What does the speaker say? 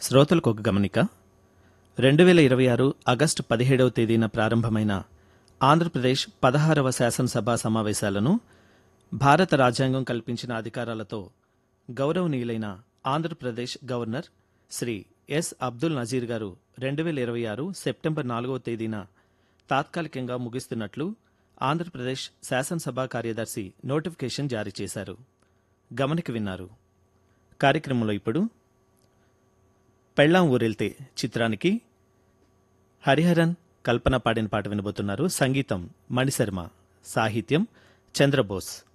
శ్రోతలకు ఒక గమనిక రెండు వేల ఇరవై ఆరు ఆగస్టు పదిహేడవ తేదీన ప్రారంభమైన ఆంధ్రప్రదేశ్ పదహారవ శాసనసభ సమావేశాలను భారత రాజ్యాంగం కల్పించిన అధికారాలతో గౌరవనీయులైన ఆంధ్రప్రదేశ్ గవర్నర్ శ్రీ ఎస్ అబ్దుల్ నజీర్ గారు రెండు వేల ఇరవై ఆరు సెప్టెంబర్ నాలుగవ తేదీన తాత్కాలికంగా ముగిస్తున్నట్లు ఆంధ్రప్రదేశ్ శాసనసభ కార్యదర్శి నోటిఫికేషన్ జారీ చేశారు గమనిక విన్నారు కార్యక్రమంలో ఇప్పుడు పెళ్ళాం ఊరెళ్తే చిత్రానికి హరిహరన్ కల్పన పాడిన పాట వినబోతున్నారు సంగీతం మణిశర్మ సాహిత్యం చంద్రబోస్